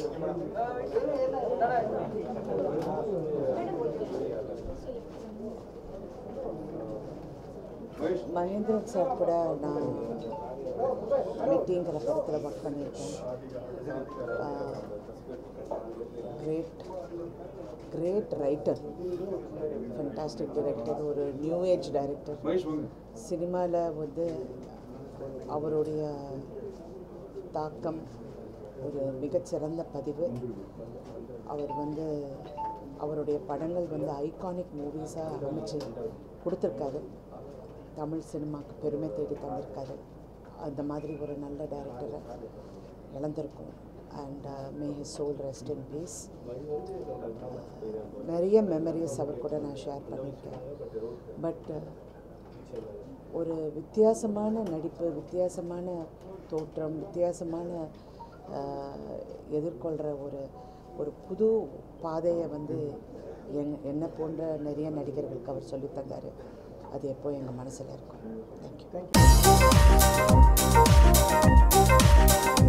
Mahendran sir கூட நான் மீட்டிங்கிற படத்தில் ஒர்க் பண்ணியிருக்கேன் great great writer fantastic director ஒரு நியூ ஏஜ் டைரக்டர் சினிமாவில் வந்து அவருடைய தாக்கம் ஒரு மிகச்சிறந்த பதிவு அவர் வந்து அவருடைய படங்கள் வந்து ஐகானிக் மூவிஸாக அமைச்சு கொடுத்துருக்காரு தமிழ் சினிமாவுக்கு பெருமை தேடி தந்திருக்காரு அந்த மாதிரி ஒரு நல்ல டைரக்டரை இழந்திருக்கோம் and may his soul rest in peace நிறைய மெமரிஸ் அவர் கூட நான் ஷேர் பண்ணியிருக்கேன் பட் ஒரு வித்தியாசமான நடிப்பு வித்தியாசமான தோற்றம் வித்தியாசமான எதிர்கொள்கிற ஒரு ஒரு புது பாதையை வந்து எங் என்னை போன்ற நிறைய நடிகர்களுக்கு அவர் சொல்லித் தந்தார் அது எப்போ எங்கள் மனசில் இருக்கும் தேங்க்யூ